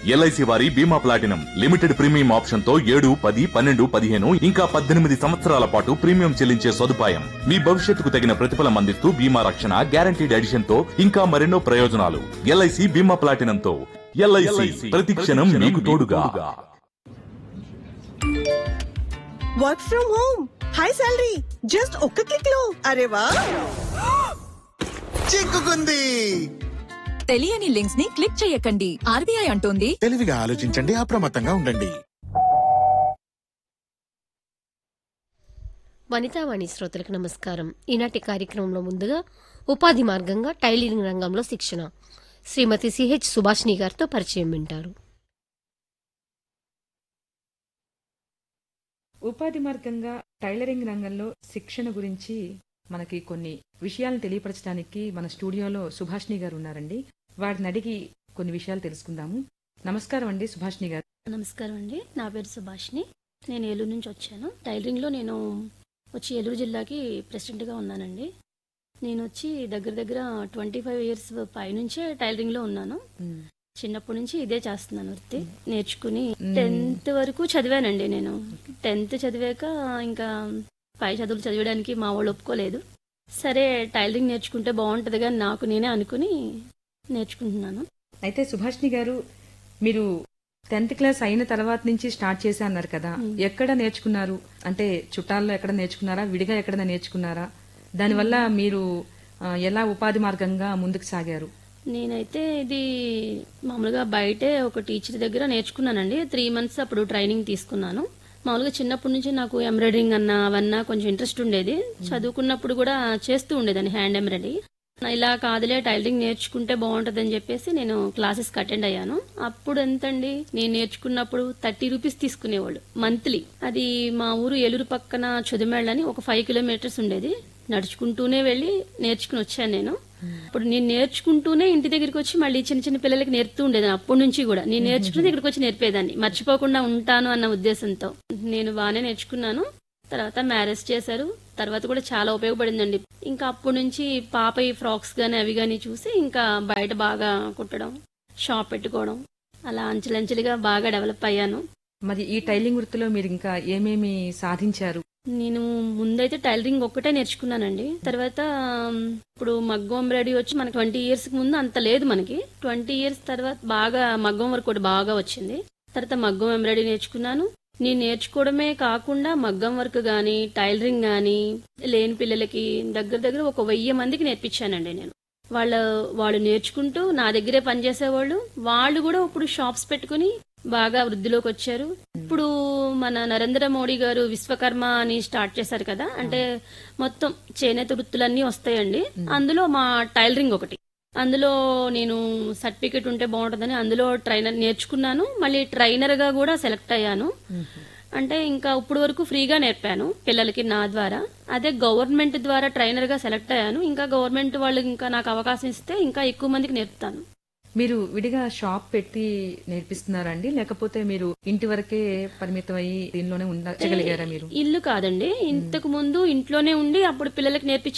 LIC వారి బీమా platinum limited premium option తో ఏడు పది పన్నెండు పదిహేను ఇంకా పద్దెనిమిది సంవత్సరాల పాటు ప్రీమియం చెల్లించే సదుపాయం మీ భవిష్యత్తుకు తగిన ప్రతిఫలం అందిస్తూ బీమా రక్షణ గ్యారంటీడ్ ఎడిషన్ తో ఇంకా మరెన్నో ప్రయోజనాలు ఎల్ఐసి బీమా ప్లాటినం తో ఎల్ఐసి ప్రతి క్షణం మీకు తోడుగా work from home high salary just ఒక్క క్లిక్ లో అరే వా చిక్కుకుంది తెలియని లింక్స్ ని క్లిక్ చేయకండి ఆర్బీఐ అంటోంది తెలివిగా ఆలోచించండి అప్రమత్తంగా ఉండండి వనితావాణి శ్రోతలకు నమస్కారం ఈనాటి కార్యక్రమంలో ముందుగా ఉపాధి మార్గంగా టైలరింగ్ రంగంలో శిక్షణ శ్రీమతి సిహెచ్ సుభాష్ని గారితో పరిచయం వింటారు ఉపాధి మార్గంగా టైలరింగ్ రంగంలో శిక్షణ గురించి మనకి కొన్ని విషయాలను తెలియపరచడానికి మన స్టూడియోలో సుభాష్ని గారు ఉన్నారండి వారిని అడిగి కొన్ని విషయాలు తెలుసుకుందాము నమస్కారం అండి సుభాష్ని గారు నమస్కారం అండి నా పేరు సుభాష్ని నేను ఏలూరు నుంచి వచ్చాను టైలరింగ్లో నేను వచ్చి ఏలూరు జిల్లాకి ప్రెసిడెంట్గా ఉన్నానండి నేను వచ్చి దగ్గర దగ్గర ట్వంటీ ఫైవ్ ఇయర్స్ పైనుంచే టైలరింగ్లో ఉన్నాను చిన్నప్పటి నుంచి ఇదే చేస్తున్నాను వృత్తి నేర్చుకుని టెన్త్ వరకు చదివానండి నేను టెన్త్ చదివాక ఇంకా పై చదువులు చదివడానికి మా వాళ్ళు ఒప్పుకోలేదు సరే టైలరింగ్ నేర్చుకుంటే బాగుంటుంది కానీ నాకు నేనే అనుకుని నేర్చుకుంటున్నాను అయితే సుభాష్ని గారు మీరు టెన్త్ క్లాస్ అయిన తర్వాత నుంచి స్టార్ట్ చేసా అన్నారు కదా ఎక్కడ నేర్చుకున్నారు అంటే చుట్టాల్లో ఎక్కడ నేర్చుకున్నారా విడిగా ఎక్కడ నేర్చుకున్నారా దానివల్ల మీరు ఆ, ఎలా ఉపాధి మార్గంగా ముందుకు సాగారు నేనైతే ఇది మామూలుగా బయటే ఒక టీచర్ దగ్గర నేర్చుకున్నానండి త్రీ మంత్స్ అప్పుడు ట్రైనింగ్ తీసుకున్నాను మామూలుగా చిన్నప్పటి నుంచి నాకు ఎంబ్రాయిడరింగ్ అన్న అవన్నా కొంచెం ఇంట్రెస్ట్ ఉండేది చదువుకున్నప్పుడు కూడా చేస్తూ ఉండేదాన్ని హ్యాండ్ ఎంబ్రాయిడరీ ఇలా కాదులే టైలరింగ్ నేర్చుకుంటే బాగుంటుందని చెప్పేసి నేను క్లాసెస్ అటెండ్ అయ్యాను అప్పుడు ఎంతండి నేను నేర్చుకున్నప్పుడు థర్టీ రూపీస్ తీసుకునేవాళ్ళు మంత్లీ అది మా ఊరు ఏలూరు పక్కన చదుమేళ్ళని ఒక ఫైవ్ కిలోమీటర్స్ ఉండేది నడుచుకుంటూనే వెళ్ళి నేర్చుకుని వచ్చాను నేను ఇప్పుడు నేను నేర్చుకుంటూనే ఇంటి దగ్గరికి వచ్చి మళ్ళీ చిన్న చిన్న పిల్లలకి నేర్పుతూ ఉండేదాన్ని అప్పటి నుంచి కూడా నేను నేర్చుకున్నది ఇక్కడికి వచ్చి నేర్పేదాన్ని మర్చిపోకుండా ఉంటాను అన్న ఉద్దేశంతో నేను బాగానే నేర్చుకున్నాను తర్వాత మ్యారేజ్ చేశారు తర్వాత కూడా చాలా ఉపయోగపడిందండి ఇంకా అప్పటి నుంచి పాప ఈ ఫ్రాక్స్ గానీ అవి గానీ చూసి ఇంకా బయట బాగా కుట్టడం షాప్ పెట్టుకోవడం అలా అంచెలంచెలుగా బాగా డెవలప్ అయ్యాను మరి ఈ టైలింగ్ వృత్తిలో మీరు ఇంకా ఏమేమి సాధించారు నేను ముందైతే టైలరింగ్ ఒక్కటే నేర్చుకున్నానండి తర్వాత ఆమ్, ఇప్పుడు మగ్గం ఎంబ్రాయిడరీ వచ్చి మనకి ట్వంటీ ఇయర్స్ ముందు అంత లేదు మనకి ట్వంటీ ఇయర్స్ తర్వాత బాగా మగ్గం వర్క్ కూడా బాగా వచ్చింది తర్వాత మగ్గం ఎంబ్రాయిడరీ నేర్చుకున్నాను నేను నేర్చుకోవడమే కాకుండా మగ్గం వర్క్ గాని టైలరింగ్ గాని లేని పిల్లలకి దగ్గర దగ్గర ఒక వెయ్యి మందికి నేర్పించానండి నేను వాళ్ళ వాళ్ళు నేర్చుకుంటూ నా దగ్గరే పనిచేసేవాళ్ళు వాళ్ళు కూడా ఇప్పుడు షాప్స్ పెట్టుకుని బాగా వృద్ధిలోకి వచ్చారు ఇప్పుడు మన నరేంద్ర మోడీ గారు విశ్వకర్మ అని స్టార్ట్ చేశారు కదా అంటే మొత్తం చేనేత వృత్తులన్నీ వస్తాయండి అందులో మా టైలరింగ్ ఒకటి అందులో నేను సర్టిఫికెట్ ఉంటే బాగుంటుందని అందులో ట్రైనర్ నేర్చుకున్నాను మళ్ళీ ట్రైనర్ గా కూడా సెలెక్ట్ అయ్యాను అంటే ఇంకా ఇప్పుడు వరకు ఫ్రీగా నేర్పాను పిల్లలకి నా ద్వారా అదే గవర్నమెంట్ ద్వారా ట్రైనర్ గా సెలెక్ట్ అయ్యాను ఇంకా గవర్నమెంట్ వాళ్ళు ఇంకా నాకు అవకాశం ఇస్తే ఇంకా ఎక్కువ మందికి నేర్పుతాను మీరు విడిగా షాప్ పెట్టి నేర్పిస్తున్నారా అండి లేకపోతే మీరు ఇంటి వరకే పరిమితం అయ్యి దీనిలోనే ఉండగలిగారా మీరు ఇల్లు కాదండి ఇంతకు ముందు ఇంట్లోనే ఉండి అప్పుడు పిల్లలకి నేర్పించే